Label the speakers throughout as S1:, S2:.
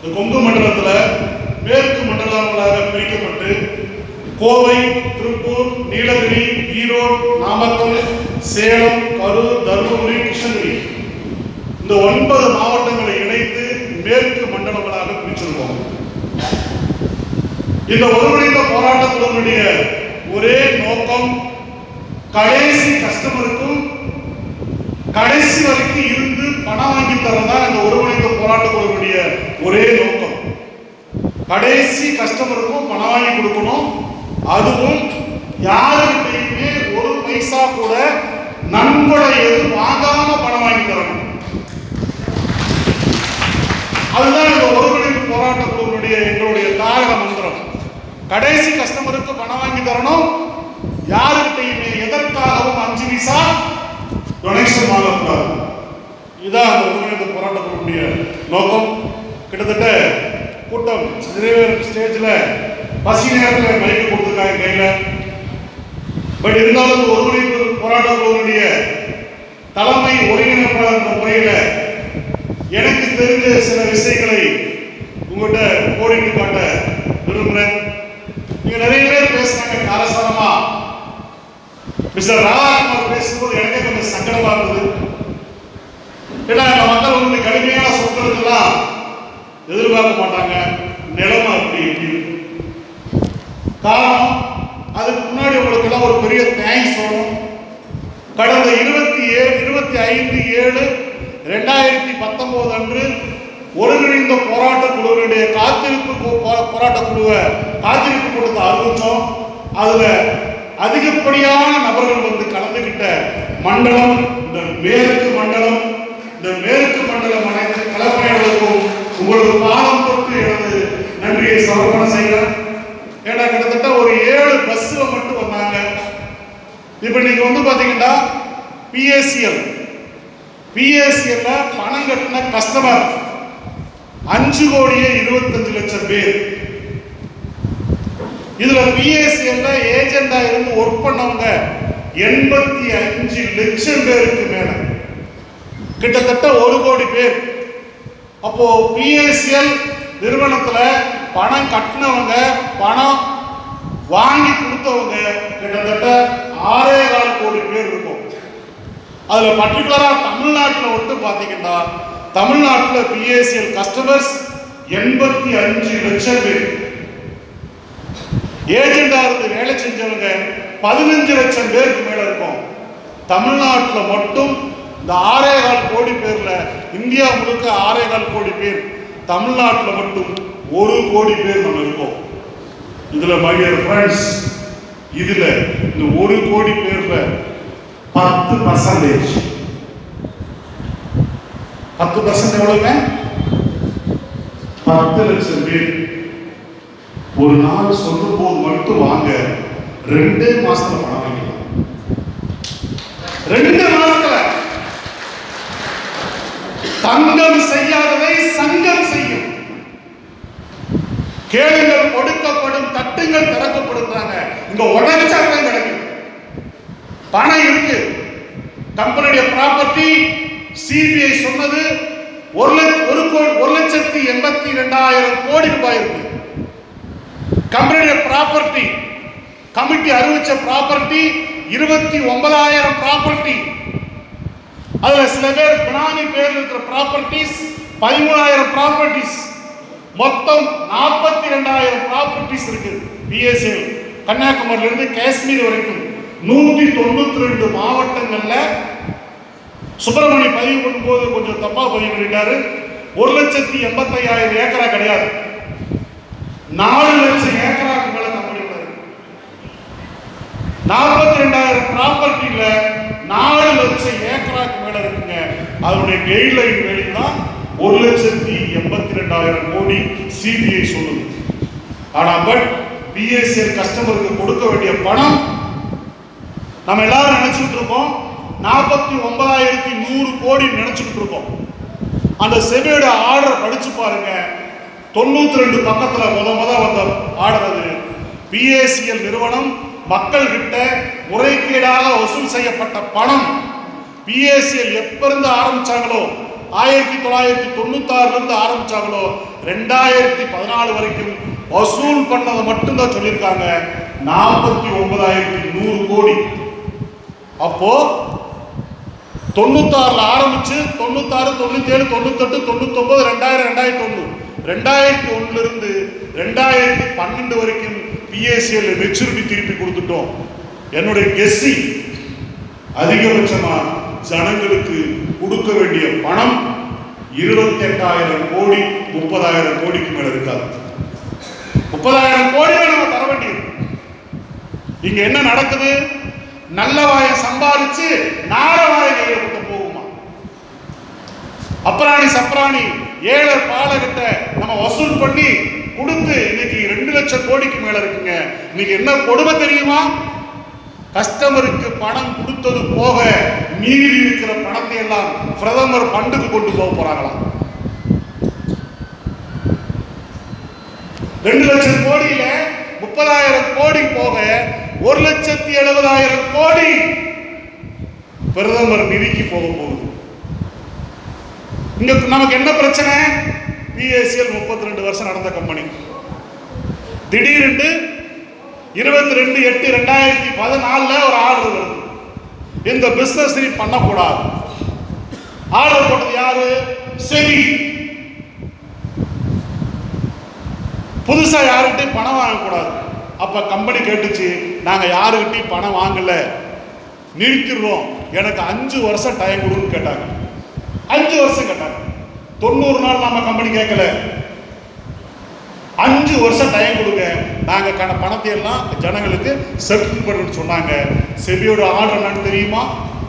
S1: இந்த கொங்கு மண்டலத்துல மேற்கு மண்டலங்களாக பிரிக்கப்பட்டு கோவை திருப்பூர் நீலகிரி ஈரோடு நாமக்கல் சேலம் கரூர் தருமபுரி கிருஷ்ணகிரி இந்த ஒன்பது மாவட்டங்களை இணைத்து மேற்கு மண்டலங்களாக பிரிச்சிருக்கோம் இந்த ஒருங்கிணைந்த போராட்டத்தினுடைய ஒரே நோக்கம் கடைசி கஸ்டமருக்கும் கடைசி வரைக்கும் இருந்து பணம் வாங்கி தரதா இந்த ஒருங்கிணைந்த போராட்டத்தினுடைய ஒரே நோக்கம் கடைசி கஸ்டமருக்கும் பணம் வாங்கி கொடுக்கணும் அதுவும் யாருக்கிட்டையுமே ஒரு பைசா கூட நன்கொடை எதுவும் வாங்காம பணம் வாங்கி தரணும் அதுதான் இந்த ஒருங்கிணைப்பு போராட்ட குழுவினுடைய எங்களுடைய தாரக மந்திரம் கடைசி கஸ்டமருக்கு பணம் வாங்கி தரணும் யாருக்கிட்டையுமே எதற்காகவும் அஞ்சு பைசா டொனேஷன் வாங்கக்கூடாது இதுதான் அந்த ஒருங்கிணைப்பு போராட்ட குழுவினுடைய நோக்கம் கிட்டத்தட்ட கூட்டம் நிறைவேறும் ஸ்டேஜில் பசி நேரத்தில் மைக்கு கொடுத்துருக்காங்க கையில் பட் இருந்தாலும் இந்த ஒருங்கிணைப்பு போராட்ட குழுவினுடைய தலைமை ஒருங்கிணைப்பாளர் என்ற முறையில் எனக்கு தெரிஞ்ச சில விஷயங்களை உங்கள்கிட்ட கோடிட்டு காட்ட விரும்புகிறேன் நீங்க நிறைய பேர் பேசுனாங்க காரசாரமா மிஸ்டர் ராதாகுமார் பேசும்போது எனக்கே கொஞ்சம் சங்கடமா இருந்தது ஏன்னா இந்த மக்கள் வந்து கடுமையான சொற்களுக்கெல்லாம் எதிர்பார்க்க மாட்டாங்க நிலைமை அப்படி இப்படி இருக்கு. காரணம் அதுக்கு முன்னாடி உங்களுக்கு எல்லாம் ஒரு பெரிய தேங்க்ஸ் சொல்லணும் கடந்த இருபத்தி ஏழு இருபத்தி ஐந்து ஏழு ரெண்டாயிரத்தி பத்தொன்பது அன்று ஒருங்கிணைந்த போராட்ட குழுவினுடைய காத்திருப்பு கு- போ- போராட்ட குழுவை காத்திருப்பு கூட்டத்தை அறிவிச்சோம் அதுல அதிகப்படியான நபர்கள் வந்து கலந்துகிட்ட மண்டலம் இந்த மேற்கு மண்டலம் இந்த மேற்கு மண்டலம் அனைத்து கலப்பணியாளர்களுக்கும் உங்களுக்கு பாதம் தொட்டு எனது நன்றியை சமர்ப்பணம் செய்கிறேன் ஏன்னா கிட்டத்தட்ட ஒரு ஏழு பஸ்ல மட்டும் வந்தாங்க இப்போ நீங்க வந்து பாத்தீங்கன்னா பிஎஸ்சிஎல் பிஎஸ்சிஎல்ல பணம் கட்டின கஸ்டமர் அஞ்சு கோடியே இருபத்தஞ்சு லட்சம் பேர் இதுல பிஎஸ்சிஎல்ல ஏஜெண்டா இருந்து ஒர்க் பண்ணவங்க எண்பத்தி அஞ்சு லட்சம் பேருக்கு மேல கிட்டத்தட்ட ஒரு கோடி பேர் அப்போ பிஎஸ்சிஎல் நிறுவனத்துல பணம் கட்டினவங்க பணம் வாங்கி கொடுத்தவங்க கிட்டத்தட்ட ஆறே கால் கோடி பேர் இருக்கும் அதுல பர்டிகுலரா தமிழ்நாட்டுல மட்டும் பாத்தீங்கன்னா தமிழ்நாட்டுல பிஏசிஎல் கஸ்டமர்ஸ் எண்பத்தி அஞ்சு லட்சம் பேர் ஏஜெண்டா இருந்து வேலை செஞ்சவங்க பதினஞ்சு லட்சம் பேருக்கு மேல இருக்கும் தமிழ்நாட்டுல மட்டும் இந்த ஆறே கால் கோடி பேர்ல இந்தியா முழுக்க ஆறே கால் கோடி பேர் தமிழ்நாட்டுல மட்டும் ஒரு கோடி பேர் நம்ம இருக்கோம் இதுல மை டியர் ஃப்ரெண்ட்ஸ் இதுல இந்த ஒரு கோடி பேர்ல பத்து பர்சன்டேஜ் பத்து பர்சன்ட் எவ்வளவுங்க பத்து லட்சம் பேர் ஒரு நாள் சொல்லும் போது மட்டும் வாங்க ரெண்டே மாசத்துல பணம் வாங்கிக்கலாம் ரெண்டு மாசத்துல தங்கம் செய்யாததை சங்கம் செய்யும் கேளுங்கள் கொடுக்கப்படும் தட்டுங்கள் திறக்கப்படுங்கிறாங்க இங்க உடச்சாத்தான் கிடைக்கும் பணம் இருக்கு கம்பெனியுடைய ப்ராப்பர்ட்டி சிபிஐ சொன்னது ஒரு லட்ச ஒரு கோடி ஒரு லட்சத்தி எண்பத்தி ரெண்டாயிரம் கோடி ரூபாய் இருக்கு கம்பெனியுடைய ப்ராப்பர்ட்டி கமிட்டி அறிவிச்ச ப்ராப்பர்ட்டி இருபத்தி ஒன்பதாயிரம் ப்ராப்பர்ட்டி அதுல சில பேர் பினாமி பேர்ல இருக்கிற ப்ராப்பர்ட்டிஸ் பதிமூணாயிரம் ப்ராப்பர்ட்டிஸ் மொத்தம் நாற்பத்தி ரெண்டாயிரம் ப்ராப்பர்ட்டிஸ் இருக்கு பிஎஸ்எல் கன்னியாகுமரியில இருந்து காஷ்மீர் வரைக்கும் நூத்தி தொண்ணூத்தி ரெண்டு மாவட்டங்கள்ல சுப்பிரமணி பதிவு பண்ணும்போது கொஞ்சம் தப்பா பதிவு பண்ணிட்டாரு ஒரு லட்சத்தி எண்பத்தையாயிரம் ஏக்கரா கிடையாது நாலு லட்சம் ஏக்கராக்கு மேல கம்பெனி இருக்கு நாற்பத்தி ரெண்டாயிரம் ப்ராப்பர்ட்டியில நாலு லட்சம் ஏக்கராக்கு மேல இருக்குங்க அதனுடைய கெய்ட்லைன் வேலி தான் ஒரு லட்சத்தி எண்பத்தி ரெண்டாயிரம் கோடி சிபிஐ சொல்லுது ஆனா பட் பிஎஸ்எல் கஸ்டமருக்கு கொடுக்க வேண்டிய பணம் நம்ம எல்லாரும் நினைச்சுட்டு இருக்கோம் நாற்பத்தி ஒன்பதாயிரத்தி நூறு கோடி நினைச்சுக்கிட்டு இருக்கோம் அந்த செபியோட ஆர்டர் படிச்சு பாருங்க தொண்ணூத்தி ரெண்டு பக்கத்துல முத முத வந்த ஆர்டர் அது பிஏசிஎல் நிறுவனம் மக்கள் கிட்ட முறைகேடாக வசூல் செய்யப்பட்ட பணம் பிஏசிஎல் எப்ப இருந்து ஆரம்பிச்சாங்களோ ஆயிரத்தி தொள்ளாயிரத்தி தொண்ணூத்தாறுல இருந்து ஆரம்பிச்சாங்களோ ரெண்டாயிரத்தி பதினாலு வரைக்கும் வசூல் பண்ணதை மட்டும்தான் சொல்லியிருக்காங்க நாற்பத்தி ஒன்பதாயிரத்தி நூறு கோடி அப்போ தொண்ணூத்தாறுல ஆரம்பிச்சு தொண்ணூத்தாறு தொண்ணூத்தேழு தொண்ணூத்தெட்டு தொண்ணூத்தொன்பது ரெண்டாயிரம் ரெண்டாயிரத்தி ஒண்ணு ரெண்டாயிரத்தி ஒண்ணுல இருந்து ரெண்டாயிரத்தி பன்னெண்டு வரைக்கும் பிஎஸ்சிஎல் மெச்சூரிட்டி திருப்பி கொடுத்துட்டோம் என்னுடைய கெஸ்ஸி அதிகபட்சமா ஜனங்களுக்கு கொடுக்க வேண்டிய பணம் இருபத்தி எட்டாயிரம் கோடி முப்பதாயிரம் கோடிக்கு மேல இருக்காது முப்பதாயிரம் கோடி நம்ம தர வேண்டியது இங்க என்ன நடக்குது நல்ல வாயை சம்பாதிச்சு நார வாயை கையில கொடுத்து போகுமா அப்ராணி சப்ராணி ஏழை பாலகிட்ட நம்ம வசூல் பண்ணி கொடுத்து இன்னைக்கு ரெண்டு லட்சம் கோடிக்கு மேல இருக்குங்க இன்னைக்கு என்ன கொடுமை தெரியுமா கஸ்டமருக்கு பணம் கொடுத்தது போக மீதி இருக்கிற பணத்தை எல்லாம் பிரதமர் ஃபண்டுக்கு கொண்டு போக போறாங்களாம் ரெண்டு லட்சம் கோடியில முப்பதாயிரம் கோடி போக ஒரு லட்சத்தி எழுபதாயிரம் கோடி பிரதமர் நிதிக்கு போக போகுது இங்க நமக்கு என்ன பிரச்சனை பிஎஸ்சிஎல் முப்பத்தி ரெண்டு வருஷம் நடந்த கம்பெனி திடீரென்று இருபத்தி ரெண்டு எட்டு ரெண்டாயிரத்தி பதினாலுல ஒரு ஆர்டர் வருது இந்த பிசினஸ் நீ பண்ணக்கூடாது ஆர்டர் போட்டது யாரு செவி புதுசா யாருக்கிட்டையும் பணம் வாங்கக்கூடாது அப்ப கம்பெனி கேட்டுச்சு நாங்க யாருக்கிட்டையும் பணம் வாங்கல நிறுத்திடுறோம் எனக்கு அஞ்சு வருஷம் டைம் கொடுன்னு கேட்டாங்க அஞ்சு வருஷம் கேட்டாங்க தொண்ணூறு நாள் நம்ம கம்பெனி கேட்கல அஞ்சு வருஷம் டைம் கொடுங்க நாங்க கண பணத்தை எல்லாம் ஜனங்களுக்கு செட்டில் பண்ணணும்னு சொன்னாங்க செபியோட ஆர்டர் என்னன்னு தெரியுமா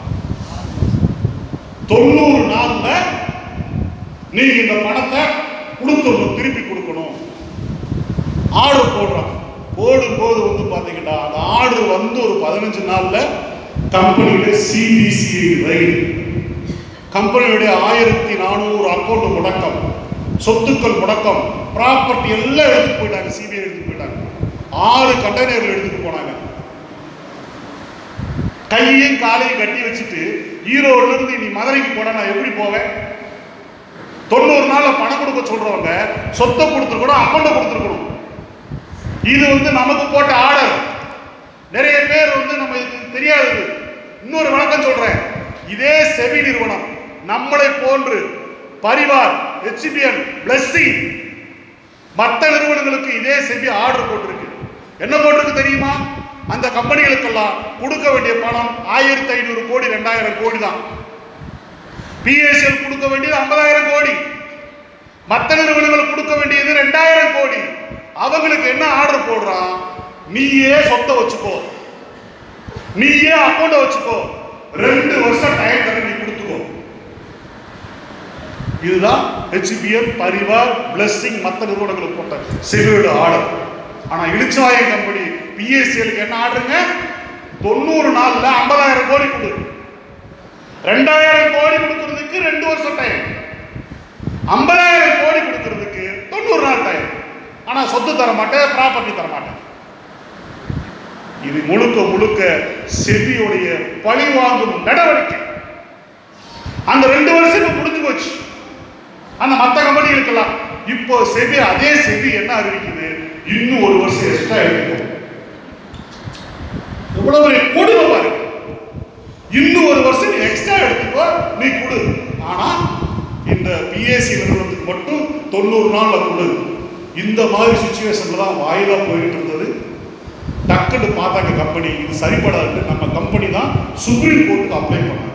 S1: தொண்ணூறு நாள்ல நீங்க இந்த பணத்தை கொடுத்துடணும் திருப்பி கொடுக்கணும் ஆர்டர் போடுறோம் போடும்போது வந்து பாத்தீங்கன்னா அந்த ஆர்டர் வந்து ஒரு பதினஞ்சு நாள்ல கம்பெனியில சிபிசிஐ ரைடு கம்பெனியுடைய ஆயிரத்தி நானூறு அக்கௌண்ட் முடக்கம் சொத்துக்கள் முடக்கம் ப்ராப்பர்ட்டி எல்லாம் எடுத்துட்டு போயிட்டாங்க சிபிஐ எடுத்துட்டு போயிட்டாங்க ஆறு கண்டெய்னர்ல எடுத்துட்டு போனாங்க கையையும் காலையும் கட்டி வச்சுட்டு ஈரோடுல இருந்து நீ மதுரைக்கு போனா நான் எப்படி போவேன் தொண்ணூறு நாள்ல பணம் கொடுக்க சொல்றவங்க சொத்தை கொடுத்துருக்கணும் அக்கௌண்ட்டை கொடுத்துருக்கணும் இது வந்து நமக்கு போட்ட ஆர்டர் நிறைய பேர் வந்து நம்ம இது தெரியாது இன்னொரு வழக்கம் சொல்றேன் இதே செபி நிறுவனம் நம்மளை போன்று பரிவார் ஹெச்பிஎன் பிளஸ்ஸி மற்ற நிறுவனங்களுக்கு இதே செபி ஆர்டர் போட்டிருக்கு என்ன போட்டிருக்கு தெரியுமா அந்த கம்பெனிகளுக்கெல்லாம் கொடுக்க வேண்டிய பணம் ஆயிரத்தி ஐநூறு கோடி ரெண்டாயிரம் கோடி தான் பிஎஸ்எல் கொடுக்க வேண்டியது ஐம்பதாயிரம் கோடி மற்ற நிறுவனங்களுக்கு கொடுக்க வேண்டியது ரெண்டாயிரம் கோடி அவங்களுக்கு என்ன ஆர்டர் போடுறான் நீயே சொத்தை வச்சுக்கோ நீயே அக்கௌண்ட் வச்சுக்கோ ரெண்டு வருஷம் டைம் தர நீ கொடுத்துக்கோ இதுதான் ஹெச்பிஎல் பரிவார் பிளஸ்ஸிங் மற்ற நிறுவனங்களுக்கு போட்ட செவியோட ஆர்டர் ஆனா இளிச்சவாயம் கம்பெனி பிஎஸ்சிஎலுக்கு என்ன ஆர்டருங்க தொண்ணூறு நாள்ல ஐம்பதாயிரம் கோடி கொடு ரெண்டாயிரம் கோடி கொடுக்கறதுக்கு ரெண்டு வருஷம் டைம் ஐம்பதாயிரம் கோடி கொடுக்கறதுக்கு தொண்ணூறு நாள் டைம் ஆனா சொத்து தர மாட்டேன் ப்ராப்பர்ட்டி தர மாட்டேன் இது முழுக்க முழுக்க செபியுடைய பழி வாங்கும் நடவடிக்கை அந்த ரெண்டு வருஷம் இப்ப முடிஞ்சு போச்சு அந்த மற்ற கம்பெனிகளுக்கெல்லாம் இப்போ செபி அதே செபி என்ன அறிவிக்குது இன்னும் ஒரு வருஷம் எக்ஸ்ட்ரா எடுக்கும் எவ்வளவு பெரிய கொடுமை பாருங்க இன்னும் ஒரு வருஷம் நீ எக்ஸ்ட்ரா எடுத்துக்கோ நீ கொடு ஆனா இந்த பிஎஸ்சி நிறுவனத்துக்கு மட்டும் தொண்ணூறு நாள்ல கொடு இந்த மாதிரி சுச்சுவேஷன்ல தான் வாயிலா போயிட்டு இருந்தது டக்குன்னு பார்த்தாங்க கம்பெனி இது சரிப்படாது நம்ம கம்பெனி தான் சுப்ரீம் கோர்ட்டுக்கு அப்ளை பண்ணாங்க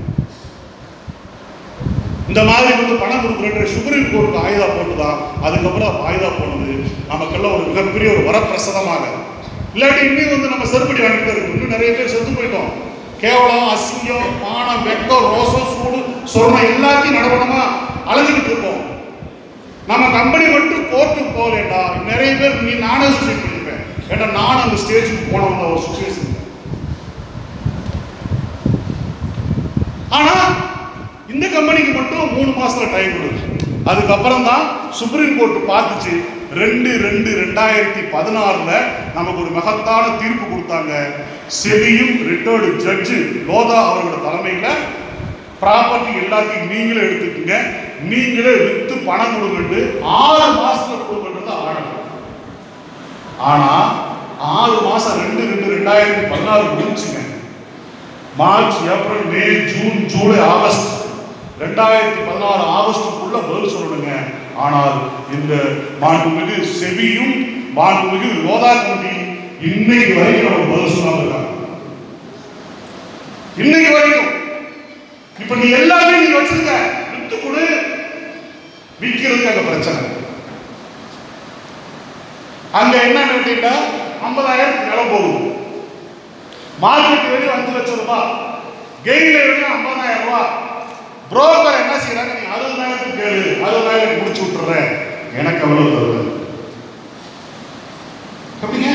S1: இந்த மாதிரி வந்து பணம் கொடுக்குற சுப்ரீம் கோர்ட்டுக்கு ஆயுதா போட்டுதான் அதுக்கப்புறம் ஆயுதா போனது நமக்கெல்லாம் ஒரு மிகப்பெரிய ஒரு வரப்பிரசாதமாக இல்லாட்டி இன்னும் வந்து நம்ம செருப்படி வாங்கிட்டு தான் இருக்கோம் இன்னும் நிறைய பேர் செத்து போயிட்டோம் கேவலம் அசிங்கம் மானம் வெக்கம் ரோசம் சூடு சொர்ணம் எல்லாத்தையும் நடவடமா அலைஞ்சுக்கிட்டு இருக்கோம் நம்ம கம்பெனி மட்டும் கோர்ட்டுக்கு போகலேண்டா நிறைய பேர் நீ நானே சூசைட் பண்ணிருப்பேன் ஏன்னா நான் அந்த ஸ்டேஜுக்கு போனவங்க ஒரு சுச்சுவேஷன் ஆனா இந்த கம்பெனிக்கு மட்டும் மூணு மாசத்துல டைம் கொடுக்கு அதுக்கப்புறம் தான் சுப்ரீம் கோர்ட் பார்த்துச்சு ரெண்டு ரெண்டு ரெண்டாயிரத்தி பதினாறுல நமக்கு ஒரு மகத்தான தீர்ப்பு கொடுத்தாங்க செபியும் ரிட்டையர்டு ஜட்ஜு லோதா அவர்களோட தலைமையில ப்ராப்பர்ட்டி எல்லாத்தையும் நீங்களே எடுத்துக்கங்க நீங்களே வித்து பணம் கொடுங்கட்டு ஆறு மாசத்துல கொடுங்கன்றது ஆர்டர் ஆனா ஆறு மாசம் ரெண்டு ரெண்டு ரெண்டாயிரத்தி பதினாறு முடிஞ்சுங்க March April May June July August ரெண்டாயிரத்தி பதினாறு ஆகஸ்டுக்குள்ள பதில் சொல்லணுங்க ஆனால் இந்த மாண்புமிகு செபியும் மாண்புமிகு லோதா கமிட்டி இன்னைக்கு வரைக்கும் நம்ம பதில் சொல்லாம இருக்காங்க இன்னைக்கு வரைக்கும் இப்ப நீ எல்லாமே நீ வச்சிருக்க வித்து கொடு விற்கிறதுக்கு அங்க பிரச்சனை அங்க என்ன கேட்டீங்கன்னா ஐம்பதாயிரம் நிலம் போகுது மார்க்கெட் வேல்யூ அஞ்சு லட்சம் ரூபாய் கெயில வேல்யூ ஐம்பதாயிரம் ரூபாய் புரோக்கர் என்ன செய்யறாங்க நீ அறுபதாயிரத்துக்கு கேளு அறுபதாயிரம் முடிச்சு விட்டுறேன் எனக்கு எவ்வளவு தருவது அப்படிங்க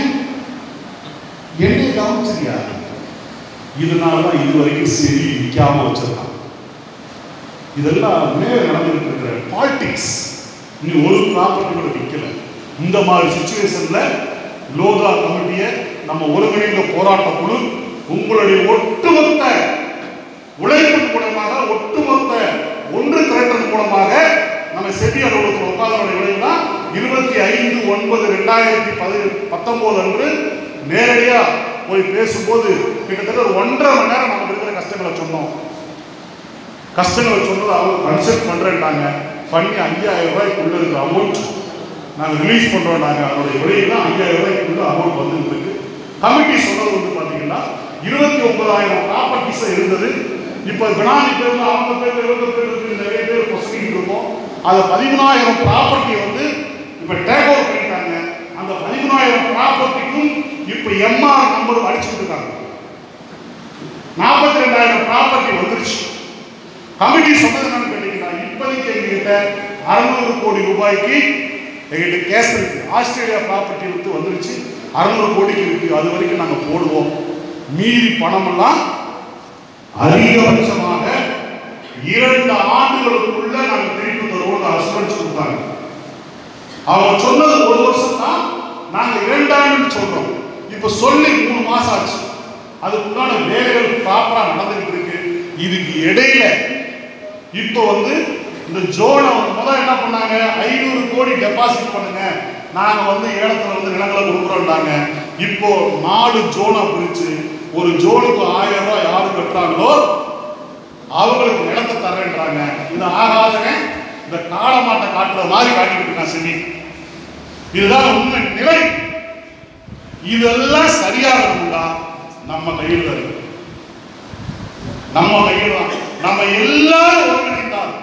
S1: என்னை கவனிச்சிருக்கியா இதனால தான் இது வரைக்கும் சரி விற்காம வச்சிருக்கான் இதெல்லாம் மேல நடந்துட்டு இருக்கிற பாலிடிக்ஸ் நீ ஒரு ப்ராப்பர்ட்டி கூட விற்கல இந்த மாதிரி சுச்சுவேஷன்ல லோதா கமிட்டியை நம்ம ஒருங்கிணைந்த போராட்ட குழு உங்களுடைய ஒட்டுமொத்த உழைப்பின் மூலமாக ஒட்டுமொத்த ஒன்று திரட்டல் மூலமாக நம்ம செபி அலுவலகத்தில் உட்கார்ந்த விளைவுனா இருபத்தி ஐந்து ஒன்பது ரெண்டாயிரத்தி பதி பத்தொன்பது அன்று நேரடியா போய் பேசும்போது கிட்டத்தட்ட ஒரு ஒன்றரை மணி நேரம் நமக்கு இருக்கிற கஷ்டங்களை சொன்னோம் கஷ்டங்களை சொன்னது அவங்க கன்சல்ட் பண்றேன்னாங்க பண்ணி ஐயாயிரம் ரூபாய்க்குள்ள இருக்கிற அமௌண்ட் நாங்கள் ரிலீஸ் பண்றோம் நாங்கள் அதனுடைய விலையில ஐயாயிரம் ரூபாய்க்குள்ள அமௌண்ட் வந்துட்டு இருக்கு கமிட்டி சொன்னது வந்து பாத்தீங்கன்னா இருபத்தி ஒன்பதாயிரம் ப்ராப்பர்ட்டிஸ் இருந்தது இப்போ பினாமி பேர்ல அவங்க பேர்ல இவங்க பேர்ல இருக்கு நிறைய பேர் பொசங்கிட்டு இருக்கோம் அந்த பதிமூணாயிரம் ப்ராப்பர்ட்டி வந்து இப்போ டேக் ஓவர் பண்ணிட்டாங்க அந்த பதிமூணாயிரம் ப்ராப்பர்ட்டிக்கும் இப்போ எம்ஆர் நம்பர் அடிச்சுட்டு இருக்காங்க நாற்பத்தி ரெண்டாயிரம் ப்ராப்பர்ட்டி வந்துருச்சு கமிட்டி சொன்னது என்னன்னு கேட்டீங்கன்னா இப்போதைக்கு எங்ககிட்ட அறுநூறு கோடி ரூபாய்க்கு எங்ககிட்ட கேஸ் இருக்கு ஆஸ்திரேலியா ப்ராப்பர்ட்டி விட்டு வந்துருச்சு அறுநூறு கோடிக்கு இருக்கு அது வரைக்கும் நாங்க போடுவோம் மீதி பணமெல்லாம் அதிகபட்சமாக இரண்டு ஆண்டுகளுக்குள்ள நாங்க திருப்பி தருவோம் அசுரன்ஸ் கொடுத்தாங்க அவங்க சொன்னது ஒரு வருஷம் தான் நாங்க இரண்டாண்டுன்னு சொல்றோம் இப்ப சொல்லி மூணு மாசம் ஆச்சு அதுக்குண்டான வேலைகள் ப்ராப்பரா நடந்துகிட்டு இருக்கு இதுக்கு இடையில இப்போ வந்து இந்த ஜோனை வந்து முதல்ல என்ன பண்ணாங்க ஐநூறு கோடி டெபாசிட் பண்ணுங்க நாங்க வந்து ஏலத்துல வந்து நிலங்களை கொடுக்குறோம்னாங்க இப்போ நாலு ஜோனா பிரிச்சு ஒரு ஜோனுக்கு ஆயிரம் ரூபாய் யாரு கட்டுறாங்களோ அவங்களுக்கு நிலத்தை தரேன்றாங்க இது ஆகாதவன் இந்த காளமாட்டை காட்டுற மாதிரி காட்டிக்கிட்டு இருக்கான் செமி இதுதான் உண்மை நிலை இதெல்லாம் சரியாகணும்னா நம்ம கையில் தான் இருக்கு நம்ம கையில் தான் நம்ம எல்லாரும் ஒருங்கிணைந்தால்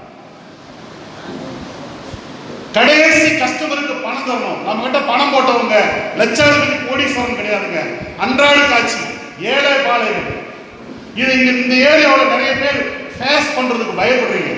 S1: கடைசி கஸ்டமருக்கு பணம் தரணும் நம்ம கிட்ட பணம் போட்டவங்க லட்சாதிபதி கோடீஸ்வரன் கிடையாதுங்க அன்றாட காட்சி ஏழை பாலைகள் இது இங்க இந்த ஏரியாவில் நிறைய பேர் ஃபேஸ் பண்றதுக்கு பயப்படுறீங்க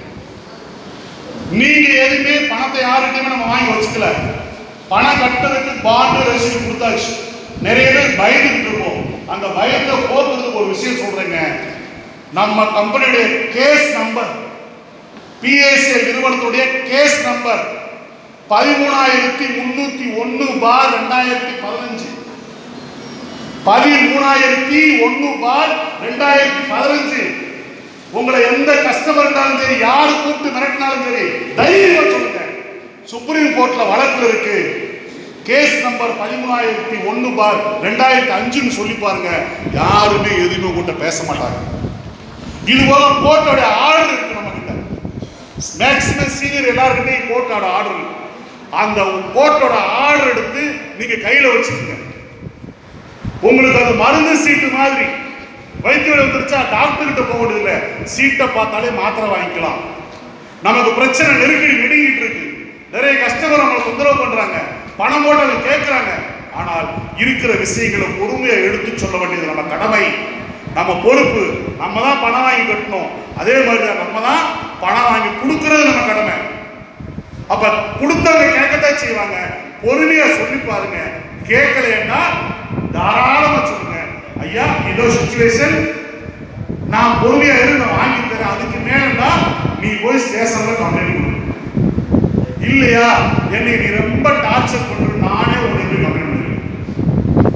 S1: நீங்க எதுவுமே பணத்தை யாருக்கிட்டையுமே நம்ம வாங்கி வச்சுக்கல பணம் கட்டுறதுக்கு பாண்டு ரசீது கொடுத்தாச்சு நிறைய பேர் பயந்துகிட்டு இருக்கோம் அந்த பயத்தை போக்குறதுக்கு ஒரு விஷயம் சொல்றேங்க நம்ம கம்பெனியுடைய கேஸ் நம்பர் பிஎஸ்எல் நிறுவனத்துடைய கேஸ் நம்பர் பதிமூணாயிரத்தி முன்னூத்தி ஒன்னு பார் ரெண்டாயிரத்தி பதினஞ்சு பதிமூணாயிரத்தி ஒன்னு பார் ரெண்டாயிரத்தி பதினஞ்சு உங்களை எந்த கஸ்டமர் இருந்தாலும் சரி யாரு கூப்பிட்டு மிரட்டினாலும் சரி தைரியமா சொல்லுங்க சுப்ரீம் கோர்ட்ல வழக்குல இருக்கு கேஸ் நம்பர் பதிமூணாயிரத்தி ஒன்னு பார் ரெண்டாயிரத்தி அஞ்சுன்னு சொல்லி பாருங்க யாருமே எதுவுமே உங்கள்கிட்ட பேச மாட்டாங்க இது போல கோர்ட்டோட ஆர்டர் இருக்கு நம்ம கிட்ட மேக்சிமம் சீனியர் எல்லாருக்கிட்டையும் கோர்ட்டோட ஆர்டர் இருக்கு அந்த கோர்ட்டோட ஆர்டர் எடுத்து நீங்க கையில வச்சுக்கோங்க உங்களுக்கு அது மருந்து சீட்டு மாதிரி வைத்தியம் வந்துருச்சா டாக்டர் கிட்ட போக வேண்டியது இல்லை சீட்டை பார்த்தாலே மாத்திரை வாங்கிக்கலாம் நமக்கு பிரச்சனை நெருக்கடி நெடுங்கிட்டு இருக்கு நிறைய கஸ்டமர் நம்மளை தொந்தரவு பண்றாங்க பணம் போட்டு அதை கேட்கறாங்க ஆனால் இருக்கிற விஷயங்களை பொறுமையா எடுத்து சொல்ல வேண்டியது நம்ம கடமை நம்ம பொறுப்பு நம்ம தான் பணம் வாங்கி கட்டணும் அதே மாதிரி தான் நம்ம தான் பணம் வாங்கி கொடுக்கறது நம்ம கடமை அப்ப கொடுத்தவங்க கேட்கத்தான் செய்வாங்க பொறுமையா சொல்லி பாருங்க கேட்கலைன்னா தாராளமா சொல்லுங்க ஐயா இதோ சுச்சுவேஷன் நான் பொறுமையா இரு நான் வாங்கி தரேன் அதுக்கு மேலன்னா நீ போய் ஸ்டேஷன்ல கம்ப்ளைண்ட் கொடு இல்லையா என்னை நீ ரொம்ப டார்ச்சர் பண்ற நானே உன்னை போய் கம்ப்ளைண்ட் பண்ணுவேன்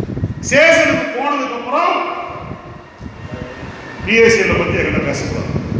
S1: ஸ்டேஷனுக்கு போனதுக்கு அப்புறம் பிஎஸ்சியில் பத்தி என்கிட்ட பேசக்கூடாது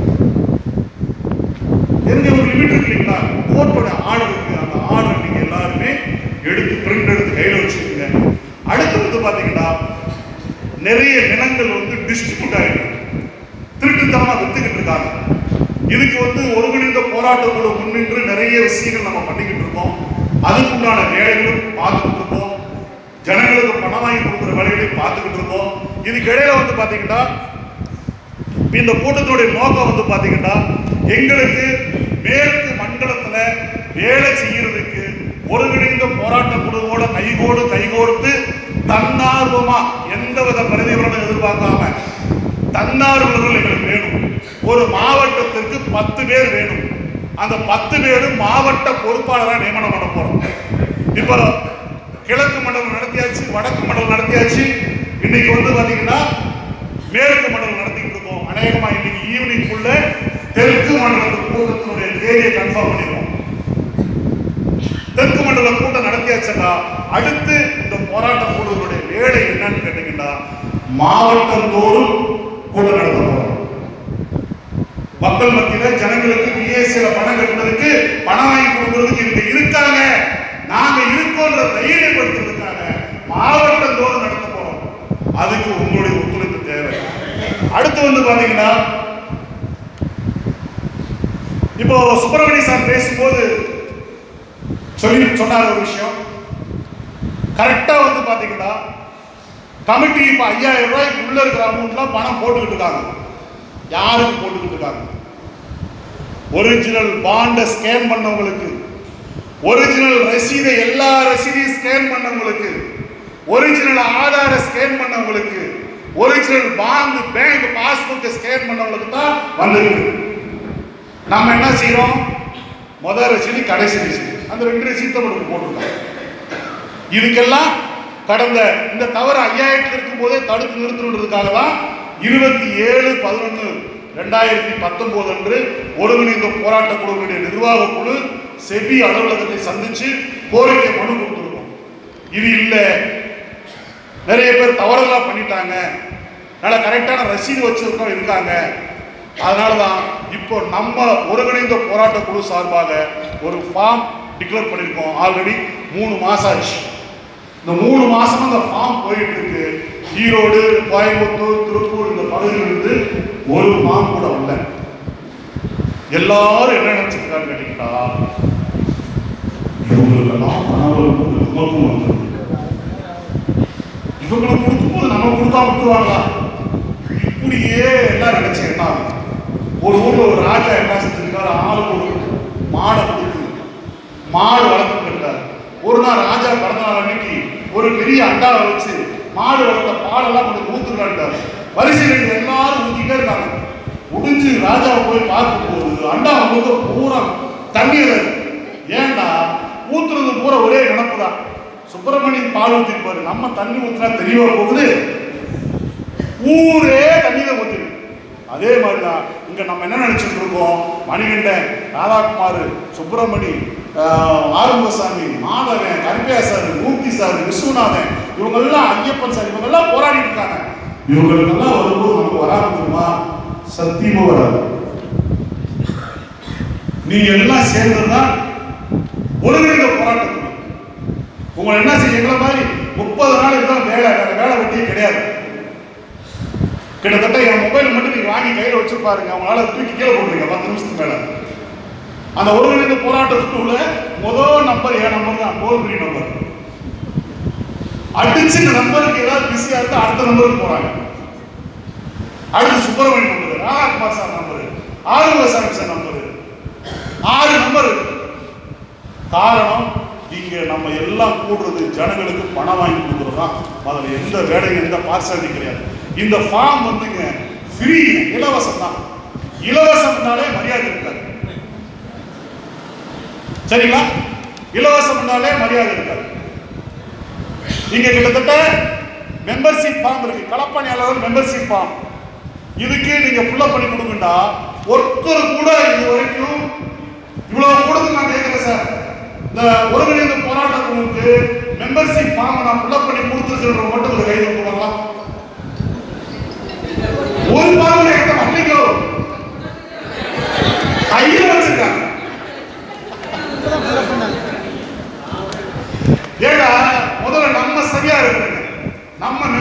S1: லிமிட் இருக்கு இல்லைங்களா கோர்ட்டோட ஆர்டர் இருக்கு அந்த ஆர்டர் நீங்க எல்லாருமே எடுத்து பிரிண்ட் எடுத்து கையில வச்சுக்கோங்க அடுத்து வந்து பாத்தீங்கன்னா நிறைய நிலங்கள் வந்து டிஸ்ட்ரிபியூட் ஆயிருக்கு திருட்டுத்தனமா வித்துக்கிட்டு இருக்காங்க இதுக்கு வந்து ஒருங்கிணைந்த போராட்ட குழு முன்னின்று நிறைய விஷயங்கள் நம்ம பண்ணிக்கிட்டு இருக்கோம் அதுக்குண்டான வேலைகளும் பார்த்துக்கிட்டு இருக்கோம் ஜனங்களுக்கு பணம் வாங்கி கொடுக்குற வேலைகளையும் பார்த்துக்கிட்டு இருக்கோம் இதுக்கு இடையில வந்து பாத்தீங்கன்னா இப்ப இந்த கூட்டத்தினுடைய நோக்கம் வந்து பாத்தீங்கன்னா எங்களுக்கு மேற்கு மண்டலத்துல வேலை செய்யறதுக்கு ஒருங்கிணைந்த போராட்ட குழுவோட கைகோடு கைகோர்த்து தன்னார்வமா எந்தவித பிரதிபலனும் எதிர்பார்க்காம தன்னார்வலர்கள் எங்களுக்கு வேணும் ஒரு மாவட்டத்திற்கு பத்து பேர் வேணும் அந்த பத்து பேரும் மாவட்ட பொறுப்பாளராக நியமனம் பண்ண போறோம் இப்போ கிழக்கு மண்டலம் நடத்தியாச்சு வடக்கு மண்டலம் நடத்தியாச்சு இன்னைக்கு வந்து பாத்தீங்கன்னா மேற்கு மண்டலம் நடத்திக்கிட்டு இருக்கோம் அநேகமா இன்னைக்கு ஈவினிங்குள்ள தெற்கு மண்டலத்து கூட்டத்தினுடைய தேதியை கன்ஃபார்ம் பண்ணிடுவோம் தெற்கு மண்டல கூட்டம் நடத்தியாச்சுன்னா அடுத்து இந்த போராட்ட குழுவினுடைய வேலை என்னன்னு கேட்டீங்கன்னா மாவட்டந்தோறும் கூட்டம் நடத்த போறோம் மக்கள் மத்தியில ஜனங்களுக்கு பிஎஸ்சியில பணம் கட்டுறதுக்கு பணம் வாங்கி கொடுக்கறதுக்கு இவங்க இருக்காங்க நாங்க இருக்கோன்ற தைரியப்படுத்துறதுக்காக மாவட்டந்தோறும் நடத்த போறோம் அதுக்கு உங்களுடைய ஒத்துழைப்பு தேவை அடுத்து வந்து பாத்தீங்கன்னா இப்போ சுப்பிரமணிய சார் பேசும்போது சொல்லி சொன்னார் ஒரு விஷயம் கரெக்டா வந்து பாத்தீங்கன்னா கமிட்டி இப்ப ஐயாயிரம் ரூபாய்க்கு உள்ள இருக்கிற அமௌண்ட்லாம் பணம் போட்டுக்கிட்டு இருக்காங்க யாருக்கு போட்டுக்கிட்டு இருக்காங்க ஒரிஜினல் பாண்டை ஸ்கேன் பண்ணவங்களுக்கு ஒரிஜினல் ரசீதை எல்லா ரசீதையும் ஸ்கேன் பண்ணவங்களுக்கு ஒரிஜினல் ஆதார ஸ்கேன் பண்ணவங்களுக்கு original bank bank passbook scan பண்ணவங்களுக்கு தான் வந்திருக்கு நம்ம என்ன செய்றோம் முதல் ரசீது கடைசி ரசீது அந்த ரெண்டு ரசீதை மட்டும் போட்டுருக்கோம் இதுக்கெல்லாம் கடந்த இந்த தவறு ஐயாயிரத்தில் இருக்கும் போதே தடுத்து நிறுத்தணுன்றதுக்காக தான் இருபத்தி ஏழு பதினொன்று ரெண்டாயிரத்தி பத்தொன்பது அன்று ஒருங்கிணைந்த போராட்ட குழுவினுடைய நிர்வாக குழு செபி அலுவலகத்தை சந்திச்சு கோரிக்கை மனு கொடுத்துருக்கோம் இது இல்லை நிறைய பேர் தவறுதலா பண்ணிட்டாங்க நல்ல கரெக்டான ரசீது வச்சிருக்கோம் இருக்காங்க அதனால தான் இப்போ நம்ம ஒருங்கிணைந்த போராட்ட குழு சார்பாக ஒரு ஃபார்ம் டிக்ளேர் பண்ணியிருக்கோம் ஆல்ரெடி மூணு மாசம் ஆச்சு இந்த மூணு மாசமா இந்த ஃபார்ம் போயிட்டு இருக்கு ஈரோடு கோயம்புத்தூர் திருப்பூர் இந்த பகுதியிலிருந்து ஒரு ஃபார்ம் கூட வரல எல்லாரும் என்ன நினைச்சிருக்காங்க கேட்டீங்கன்னா இவங்களுக்கெல்லாம் கணவர் நமக்கும் வந்து இவங்களுக்கு கொடுக்கும்போது நம்ம கொடுத்தா விட்டுருவாங்களா இப்படியே எல்லாம் நினைச்சு என்ன ஆகும்? ஒரு ஊர்ல ஒரு ராஜா என்ன செஞ்சிருக்காரு ஆளுக்கு ஒரு மாடை கொடுத்து மாடு வளர்த்துட்டு இருக்காரு ஒரு நாள் ராஜா பிறந்த நாள் அன்னைக்கு ஒரு பெரிய அண்டாவை வச்சு மாடு வளர்த்த பாலெல்லாம் கொஞ்சம் ஊத்துறாரு வரிசை ரெண்டு எல்லாரும் ஊத்திட்டே இருக்காங்க முடிஞ்சு ராஜாவை போய் பார்க்கும்போது அண்டா முழுக்க பூரா தண்ணீர் இருக்கு. ஏன்டா ஊத்துறது பூரா ஒரே நினப்பு தான் சுப்பிரமணியன் பால் ஊத்திருப்பாரு நம்ம தண்ணி ஊத்துனா தெரியவா போகுது ஊரே தண்ணீரை ஊத்திருக்கு அதே மாதிரி தான் இங்க நம்ம என்ன நினைச்சிட்டு இருக்கோம் மணிகண்டன் ராதாகுமார் சுப்பிரமணி ஆஹ், ஆறுமுகசாமி மாதவன் கருப்பையா சார் மூர்த்தி சார் விஸ்வநாதன் இவங்கெல்லாம் ஐயப்பன் சார் இவங்கெல்லாம் போராடிட்டு இருக்காங்க இவங்களுக்கெல்லாம் வரும்போது நமக்கு வராது தெரியுமா சத்தியமா வராது நீங்க எல்லாம் சேர்ந்ததுதான் ஒருங்கிணைந்த போராட்டம் உங்களை என்ன செய்ய எங்களை மாதிரி முப்பது நாள் இதுதான் வேலை வேற வேலை வெட்டியே கிடையாது கிட்டத்தட்ட என் மொபைல் மட்டும் நீங்க வாங்கி கையில வச்சு பாருங்க அவங்களால தூக்கி கீழே போட்டுருங்க பத்து நிமிஷத்துக்கு மேல அந்த ஒருங்கிணைந்த போராட்டத்துக்குள்ள முதல் நம்பர் என் நம்பர் தான் டோல் ஃப்ரீ நம்பர் அடிச்சு இந்த நம்பருக்கு ஏதாவது பிஸியா இருந்தா அடுத்த நம்பருக்கு போறாங்க அடுத்து Subramanian number Radhakumar sir number Arumugasamy sir number ஆறு நம்பர் காரணம் இங்க நம்ம எல்லாம் கூடுறது ஜனங்களுக்கு பணம் வாங்கி கொடுக்குறது தான் அதில் எந்த வேலையும் எந்த பார்சாலிட்டி கிடையாது இந்த ஃபார்ம் வந்துங்க ஃப்ரீ இலவசம் தான் இலவசம்னாலே மரியாதை இருக்காது சரிங்களா இலவசம்னாலே மரியாதை இருக்காது இங்க கிட்டத்தட்ட மெம்பர்ஷிப் ஃபார்ம் இருக்கு களப்பணியாளர் மெம்பர்ஷிப் ஃபார்ம் இதுக்கு நீங்க ஃபுல்லப் பண்ணி கொடுங்கண்டா ஒருத்தர் கூட இது வரைக்கும் இவ்வளவு கூடது நான் கேட்கிறேன் சார் இந்த ஒருங்கிணைந்த போராட்ட குழுவுக்கு மெம்பர்ஷிப் ஃபார்ம் நான் ஃபுல்லப் பண்ணி கொடுத்துருக்கிறவங்க மட்டும் ஒரு கைது கொடுக்கலாம் ஒரு பார்வை என்கிட்ட வரலைங்களோ கையில வச்சிருக்காங்க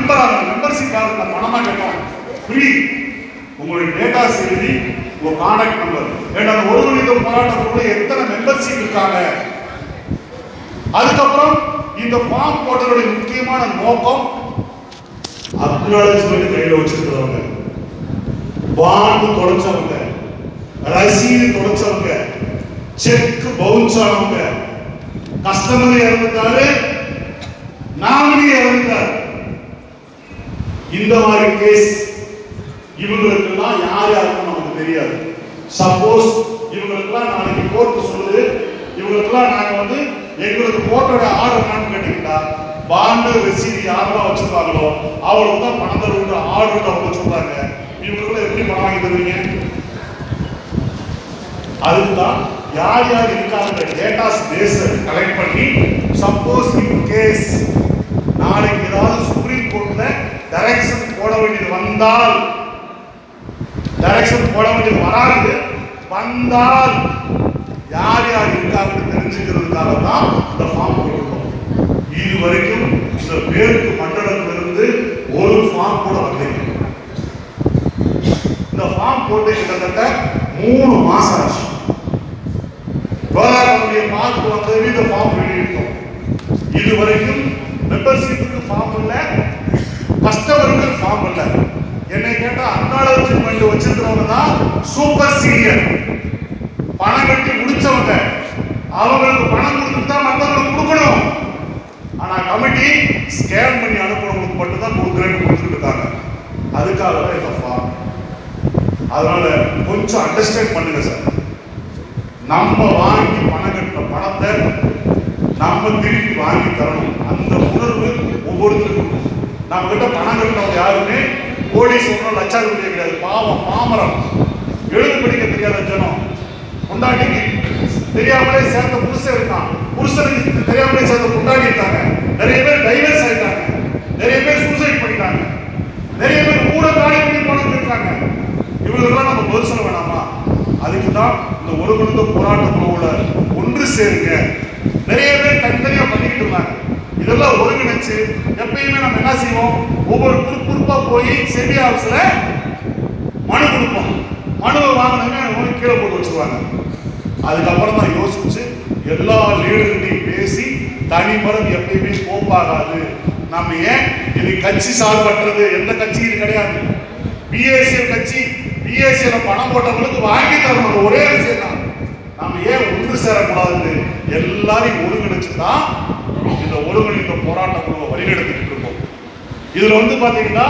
S1: மெம்பர் ஆகணும் மெம்பர்ஷிப் ஆகுது நான் பணமா கேட்டோம் ஃப்ரீ உங்களுடைய டேட்டாஸ் எழுதி உங்க கான்டாக்ட் நம்பர் ஏன்னா அந்த ஒருங்கிணைந்த போராட்டக்குள்ள எத்தனை மெம்பர்ஷிப் இருக்காங்க அதுக்கப்புறம் இந்த ஃபார்ம் போட்டதோடைய முக்கியமான நோக்கம் அக்னாலஜ்மெண்ட் கையில வச்சிருக்கிறவங்க பாண்டு தொலைச்சவங்க ரசீது தொலைச்சவங்க செக் பவுன்ஸ் ஆனவங்க கஸ்டமர் இறந்துட்டாரு நாமினி இறந்துட்டார் இந்த மாதிரி கேஸ் இவங்களுக்கெல்லாம் யார் யாருக்கும் நமக்கு தெரியாது சப்போஸ் இவங்களுக்கெல்லாம் நாளைக்கு கோர்ட்டு சொல்லுது இவங்களுக்கெல்லாம் நாங்க வந்து எங்களுக்கு கோர்ட்டோட ஆர்டர் என்னன்னு கேட்டீங்கன்னா பாண்டு ரசீது யாரெல்லாம் வச்சிருக்காங்களோ அவங்களுக்கு தான் பணம் தருகிற ஆர்டர் அவங்க சொல்றாங்க இவங்களுக்குள்ள எப்படி பணம் வாங்கி தருவீங்க அதுதான் யார் யார் இருக்காங்க டேட்டாஸ் பேஸ் கலெக்ட் பண்ணி சப்போஸ் இன் கேஸ் நாளைக்கு ஏதாவது சுப்ரீம் கோர்ட்ல டைரக்ஷன் போட வேண்டியது வந்தால் டைரக்ஷன் போட வேண்டியது வராது வந்தால் யார் யார் இருக்காங்கன்னு தெரிஞ்சுக்கிறதுக்காக தான் இந்த ஃபார்ம் கொடுக்கணும் இது வரைக்கும் இந்த மேற்கு மண்டலத்திலிருந்து ஒரு ஃபார்ம் கூட வரலைங்க இந்த ஃபார்ம் போட்டு கிட்டத்தட்ட மூணு மாசம் ஆச்சு வேளாண்மையுடைய பார்த்து வந்தது இந்த ஃபார்ம் வெளியிட்டோம் இது வரைக்கும் மெம்பர்ஷிப்புக்கு ஃபார்ம் இல்ல கஸ்டமருக்கு ஃபார்ம் இல்ல என்னை கேட்டா அக்னாலஜ்மெண்ட் வச்சிருக்கிறவங்க தான் சூப்பர் சீனியர் பணம் கட்டி முடிச்சவங்க அவங்களுக்கு பணம் கொடுத்துட்டு தான் மற்றவங்களுக்கு கொடுக்கணும் ஆனா கமிட்டி ஸ்கேன் பண்ணி அனுப்புறவங்களுக்கு மட்டும் தான் கொடுக்குறேன்னு கொடுத்துட்டு இருக்காங்க அதுக்காக தான் இந்த ஃபார்ம் அதனால கொஞ்சம் அண்டர்ஸ்டாண்ட் பண்ணுங்க சார் நம்ம வாங்கி பணம் கட்டின பணத்தை நம்ம திருப்பி வாங்கி தரணும் அந்த உணர்வு ஒவ்வொருத்தருக்கும் இருக்கும். நம்ம கிட்ட பணம் கட்டினவங்க யாருமே கோடீஸ்வரன் லட்சாதிபதி கிடையாது பாவம் பாமரம் எழுத படிக்க தெரியாத ஜனம் பொண்டாட்டிக்கு தெரியாமலே சேர்ந்த புருஷன் இருக்கான் புருஷனுக்கு தெரியாமலே சேர்ந்த பொண்டாட்டி இருக்காங்க நிறைய பேர் டைவர்ஸ் ஆயிட்டாங்க நிறைய பேர் சூசைட் பண்ணிட்டாங்க நிறைய பேர் கூட காலி பண்ணி பணம் இருக்காங்க இவங்களுக்கெல்லாம் நம்ம பதில் சொல்ல வேணாமா அதுக்கு தான் இந்த ஒருங்கிணைந்த போராட்ட குழுவுல ஒன்று சேருங்க நிறைய பேர் தனித்தனியா பண்ணிக்கிட்டு இருந்தாங்க இதெல்லாம் ஒருங்கிணைச்சு எப்பயுமே நம்ம என்ன செய்வோம் ஒவ்வொரு குரூப் குரூப்பா போய் செபி ஆஃபீஸ்ல மனு கொடுப்போம் மனுவை வாங்கினவங்க கீழே போட்டு வச்சிருவாங்க அதுக்கப்புறம் தான் யோசிச்சு எல்லா லீடர்கிட்டையும் பேசி தனிமரம் எப்பயுமே கோப்பாகாது நம்ம ஏன் இது கட்சி சார்பற்றது எந்த கட்சியும் இது கிடையாது பிஎஸ்சிஎல் கட்சி பிஎஸ்சியில் பணம் போட்டவங்களுக்கு வாங்கி தரணும் ஒரே விஷயம் தான் நாம ஏன் ஒன்று சேரக்கூடாதுன்னு எல்லாரையும் ஒருங்கிணைச்சு தான் இந்த ஒருங்கிணைந்த போராட்ட குழுவை வழிநடத்திட்டு இருக்கோம் இதுல வந்து பாத்தீங்கன்னா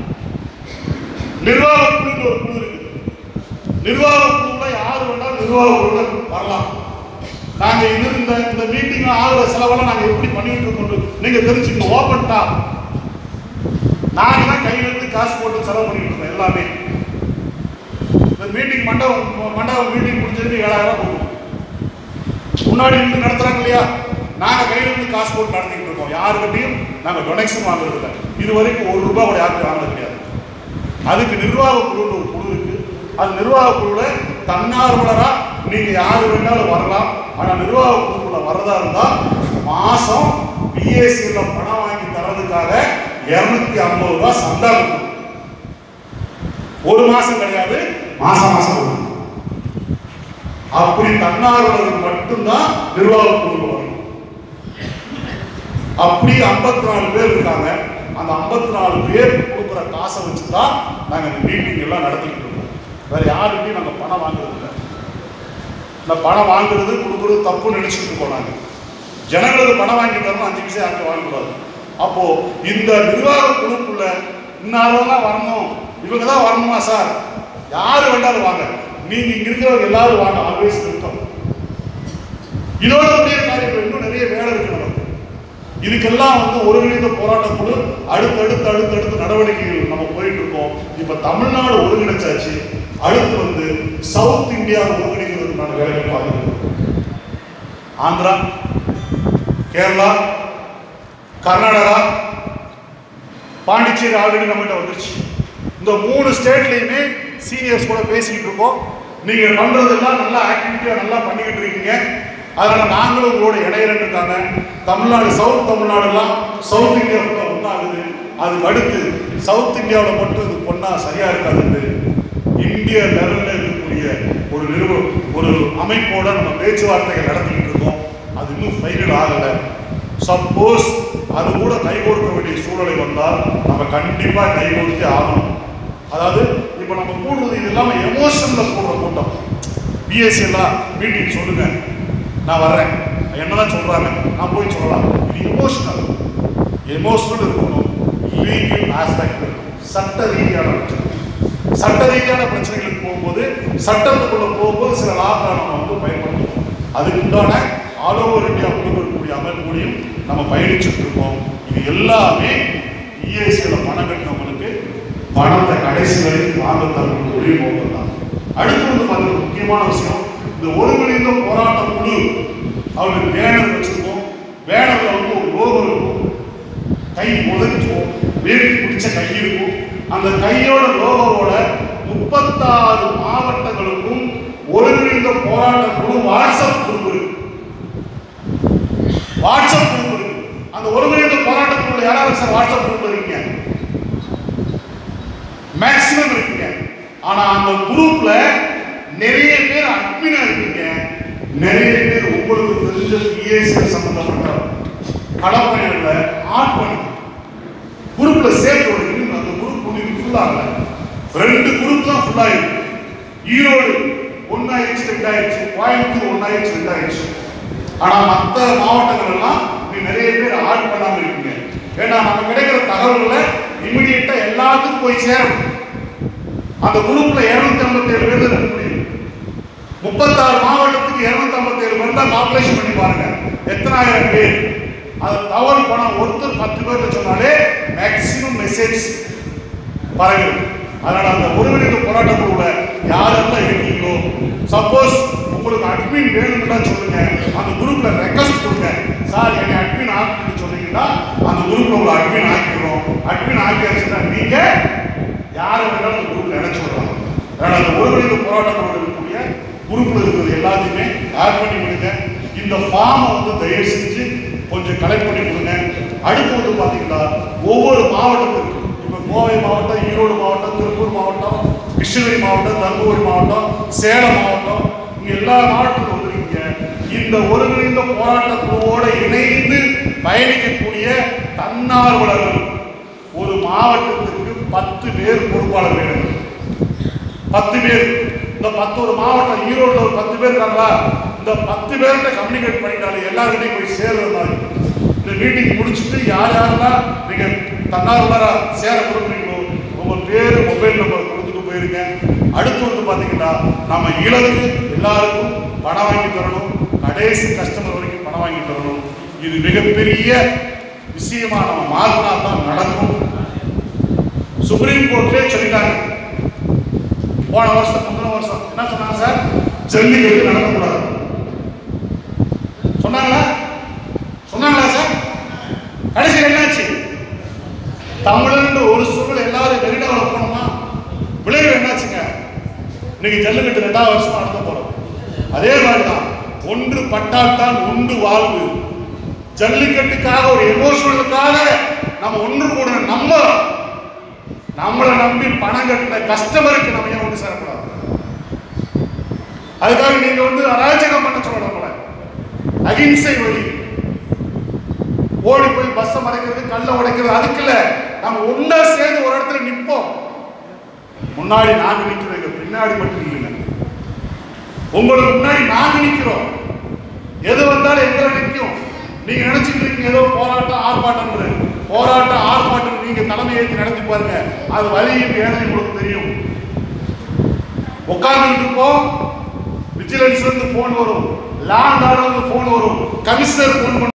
S1: நிர்வாக குழுன்னு ஒரு குழு இருக்குது நிர்வாக குழுல யாரு வேணாலும் நிர்வாக குழுல வரலாம் நாங்க இது இந்த இந்த மீட்டிங் ஆகுற செலவெல்லாம் நாங்க எப்படி பண்ணிட்டு இருக்கோம் நீங்க தெரிஞ்சுக்கணும் ஓபன் டாப் நாங்க தான் கையில இருந்து காசு போட்டு செலவு பண்ணிட்டு இருக்கோம் எல்லாமே இந்த மீட்டிங் மண்டபம் மண்டபம் மீட்டிங் முடிஞ்சதுக்கு ஏழாயிரம் ரூபாய் கொடுக்கும் முன்னாடி இருந்து நடத்துறாங்க இல்லையா நாங்க கையில இருந்து காசு போட்டு நடத்திட்டு இருக்கோம் யாருக்கிட்டையும் நாங்க டொனேஷன் வாங்குறது இல்லை இது வரைக்கும் ஒரு ரூபாய் கூட யாருக்கும் வாங்கினது கிடையாது அதுக்கு நிர்வாக குழுன்னு ஒரு குழு இருக்கு அது நிர்வாக குழுல தன்னார்வலரா நீங்க யாரு வேணாலும் வரலாம் ஆனா நிர்வாக குழுக்குள்ள வரதா இருந்தா மாசம் பிஎஸ்சியில பணம் வாங்கி தரதுக்காக இருநூத்தி ஐம்பது ரூபாய் சந்தா கொடுக்கணும் ஒரு மாசம் கிடையாது மாசம் மாசம் கொடுக்கணும் அப்படி தன்னார்வலர்கள் மட்டும்தான் நிர்வாக குழு வரணும் அப்படி 54 நாலு பேர் இருக்காங்க அந்த 54 நாலு பேர் கொடுக்குற காசை வச்சு தான் நாங்கள் இந்த மீட்டிங் எல்லாம் நடத்திக்கிட்டு இருக்கோம் வேற யாருக்கிட்டையும் நாங்கள் பணம் வாங்குறது இல்லை இந்த பணம் வாங்குறது கொடுக்குறது தப்புன்னு நினைச்சிட்டு இருக்கோம் நாங்கள் ஜனங்களுக்கு பணம் வாங்கி தரணும் அஞ்சு பைசா யாருக்கும் வாங்கக்கூடாது அப்போ இந்த நிர்வாக குழுக்குள்ள இன்னாரெல்லாம் வரணும் இவங்க தான் வரணுமா சார் யாரு வேண்டாலும் வாங்க நீங்க இங்க இருக்கிறவங்க எல்லாரும் வாங்க ஆல்வேஸ் வெல்கம் இதோட முடிய காரியங்கள் இன்னும் நிறைய வேலை இருக்கு நமக்கு இதுக்கெல்லாம் வந்து ஒருங்கிணைந்த போராட்ட குழு அடுத்தடுத்து அடுத்தடுத்து நடவடிக்கைகள் நம்ம போயிட்டு இருக்கோம் இப்ப தமிழ்நாடு ஒருங்கிணைச்சாச்சு அடுத்து வந்து சவுத் இந்தியா ஒருங்கிணைக்கிறதுக்கான வேலைகள் பார்த்துட்டு இருக்கோம். ஆந்திரா கேரளா கர்நாடகா பாண்டிச்சேரி ஆல்ரெடி நம்மகிட்ட வந்துருச்சு இந்த மூணு ஸ்டேட்லயுமே சீனியர்ஸ் கூட பேசிக்கிட்டு இருக்கோம் நீங்க பண்றதெல்லாம் நல்லா ஆக்டிவிட்டியா நல்லா பண்ணிக்கிட்டு இருக்கீங்க அதனால நாங்களும் உங்களோட இடையில இருக்காங்க தமிழ்நாடு சவுத் தமிழ்நாடுலாம் சவுத் இந்தியா ஒன்றாகுது அதுக்கு அடுத்து சவுத் இந்தியாவில் மட்டும் இது பொண்ணா சரியா இருக்காதுன்னு இந்திய லெவலில் இருக்கக்கூடிய ஒரு நிறுவ ஒரு அமைப்போட நம்ம பேச்சுவார்த்தைகள் நடத்திக்கிட்டு இருக்கோம் அது இன்னும் ஃபைனல் ஆகலை சப்போஸ் அது கூட கைகோர்க்க வேண்டிய சூழலை வந்தால் நம்ம கண்டிப்பா கைகோர்த்தே ஆகணும் அதாவது இப்போ நம்ம கூடுறது இது இல்லாம எமோஷன்ல கூடுற கூட்டம் பிஎஸ்சி எல்லாம் மீட்டிங் சொல்லுங்க நான் வர்றேன் என்னதான் சொல்றாங்க நான் போய் சொல்லலாம் இது எமோஷனல் எமோஷனல் இருக்கணும் லீகல் ஆஸ்பெக்ட் சட்ட ரீதியான பிரச்சனை சட்ட ரீதியான பிரச்சனைகளுக்கு போகும்போது சட்டத்துக்குள்ள போகும்போது சில லாபங்களை நம்ம வந்து பயன்படுத்தணும் அதுக்கு உண்டான ஆல் ஓவர் இந்தியா முழுக்க இருக்கக்கூடிய அமைப்புகளையும் நம்ம பயணிச்சுட்டு இருக்கோம் இது எல்லாமே இஎஸ்சியில் பணம் கட்டினவங்களுக்கு பணத்தை கடைசி வரைக்கும் வாங்க தரக்கூடிய நோக்கம் தான் அடுத்து வந்து பார்த்தீங்கன்னா முக்கியமான விஷயம் இந்த ஒருங்கிணைந்த போராட்ட குழு அவங்களுக்கு பேனர் வச்சிருக்கோம் பேனர்ல வந்து ஒரு லோகோ இருக்கும் கை உதச்சும் வேட்டி பிடிச்ச கை இருக்கும் அந்த கையோட லோகோவோட முப்பத்தாறு மாவட்டங்களுக்கும் ஒருங்கிணைந்த போராட்ட குழு வாட்ஸ்அப் குரூப் இருக்கு வாட்ஸ்அப் குரூப் இருக்கு அந்த ஒருங்கிணைந்த போராட்ட குழுல யாராவது சார் வாட்ஸ்அப் குரூப்ல இருக்கீங்க மேக்சிமம் இருக்கீங்க ஆனா அந்த குரூப்ல நிறைய பேர் அட்மினா இருக்கீங்க நிறைய பேர் உங்களுக்கு தெரிஞ்ச பிஎஸ்சி சம்பந்தப்பட்ட களப்பணிகள்ல ஆட் பண்ணி குரூப்ல சேர்த்து விடுங்க அந்த குரூப் உங்களுக்கு ஃபுல் ஆகல ரெண்டு குரூப் தான் ஃபுல் ஆயிருக்கு ஈரோடு ஒன்னாயிடுச்சு ரெண்டாயிடுச்சு கோயம்புத்தூர் ஒன்னாயிடுச்சு ரெண்டாயிடுச்சு ஆனா மற்ற மாவட்டங்கள் எல்லாம் நீ நிறைய பேர் ஆட் பண்ணாம இருக்கீங்க ஏன்னா நம்ம கிடைக்கிற தகவல்களை இமிடியேட்டா எல்லாத்துக்கும் போய் சேரும் அந்த குரூப்ல இருநூத்தி ஐம்பத்தி ஏழு பேர் இருக்க முடியும் முப்பத்தாறு மாவட்டத்துக்கு இருநூத்தி ஐம்பத்தி ஏழு பேர் தான் கால்குலேஷன் பண்ணி பாருங்க எத்தனாயிரம் பேர் அது தவறு பணம் ஒருத்தர் பத்து பேர் சொன்னாலே மேக்சிமம் மெசேஜ் பரவிடும் அதனால அந்த ஒருங்கிணைந்த போராட்ட குழுல யாரெல்லாம் இருக்கீங்களோ சப்போஸ் உங்களுக்கு அட்மின் வேணும்னா சொல்லுங்க அந்த குரூப்ல ரெக்வஸ்ட் கொடுங்க சார் என்னை அட்மின் ஆக்கிட்டு சொன்னீங்கன்னா அந்த குரூப்ல உங்களை அட்மின் ஆக்கிடுறோம் அட்மின் ஆக்கியாச்சுன்னா நீங்க யாரை வேணாலும் அந்த குரூப்ல இணைச்சு விடலாம் அதனால அந்த ஒருங்கிணைந்த போராட்ட குழு இருக்கக்கூடிய குரூப்ல இருக்கிறது எல்லாத்தையுமே ஆட் பண்ணி விடுங்க இந்த ஃபார்மை வந்து தயவு செஞ்சு கொஞ்சம் கலெக்ட் பண்ணி கொடுங்க அடுத்து வந்து பாத்தீங்கன்னா ஒவ்வொரு மாவட்டத்திற்கும் இப்ப கோவை மாவட்டம் ஈரோடு மாவட்டம் திருப்பூர் மாவட்டம் கிருஷ்ணகிரி மாவட்டம் தர்மபுரி மாவட்டம் சேலம் மாவட்டம் இங்க எல்லா மாவட்டத்துக்கும் வந்திருக்கீங்க இந்த ஒருங்கிணைந்த போராட்ட குழுவோட இணைந்து பயணிக்கக்கூடிய தன்னார்வலர்கள் ஒரு மாவட்டத்திற்கு பத்து பேர் பொறுப்பாளர் வேணும் பத்து பேர் இந்த பத்து ஒரு மாவட்டம் ஈரோடுல ஒரு பத்து பேர் இருக்காங்களா இந்த பத்து பேர்கிட்ட கம்யூனிகேட் பண்ணிட்டாலே எல்லாருக்கிட்டையும் போய் சேர்ற மாதிரி இந்த மீட்டிங் முடிச்சுட்டு யார் யாரெல்லாம் நீங்க தன்னார்வலரா சேர விரும்புறீங்களோ உங்க பேரு மொபைல் நம்பர் கொடுத்துட்டு போயிருங்க அடுத்து வந்து பாத்தீங்கன்னா நம்ம இலக்கு எல்லாருக்கும் பணம் வாங்கி தரணும் கடைசி கஸ்டமர் வரைக்கும் பணம் வாங்கி தரணும் இது மிகப்பெரிய விஷயமா நம்ம மாற்றினா தான் நடக்கும் சுப்ரீம் கோர்ட்லயே சொல்லிட்டாங்க போன வருஷம் முந்தின வருஷம் என்ன சொன்னாங்க சார் ஜல்லிக்கட்டு நடக்கக்கூடாது சொன்னாங்களா சொன்னாங்களா சார் கடைசியில் என்னாச்சு தமிழன் ஒரு சூழல் எல்லாரும் வெறிடவள போனோமா விளைவு என்னாச்சுங்க இன்னைக்கு ஜல்லிக்கட்டு ரெண்டாவது வருஷம் நடத்த போறோம் அதே மாதிரிதான் ஒன்று பட்டால்தான் உண்டு வாழ்வு ஜல்லிக்கட்டுக்காக ஒரு எமோஷனலுக்காக நம்ம ஒன்று கூட நம்ம நம்மளை நம்பி பணம் கட்டின கஸ்டமருக்கு நம்ம ஏன் ஒன்று சேரக்கூடாது அதுக்காக நீங்க வந்து அராஜகம் பண்ண சொல்லணும் நம்மள அகிம்சை வழி ஓடி போய் பஸ்ஸை மறைக்கிறது கல்லை உடைக்கிறது அதுக்கு இல்ல நம்ம ஒண்ணா சேர்ந்து ஒரு இடத்துல நிப்போம் முன்னாடி நாங்க நிக்கிறோம் எங்க பின்னாடி மட்டும் இல்லைங்க உங்களுக்கு முன்னாடி நாங்க நிக்கிறோம் எது வந்தாலும் எங்களை நிற்கும் நீங்க நினைச்சிட்டு இருக்கீங்க ஏதோ போராட்டம் ஆர்ப்பாட்டம் போராட்டம் ஆர்ப்பாட்டம் நீங்க தலைமை ஏற்றி நடத்தி பாருங்க அது வலியும் வேதனையும் உங்களுக்கு தெரியும் உட்கார்ந்துட்டு இருப்போம் விஜிலன்ஸ்ல இருந்து போன் வரும் லேண்ட் ஆர்டர்ல இருந்து போன் வரும் கமிஷனர் போன்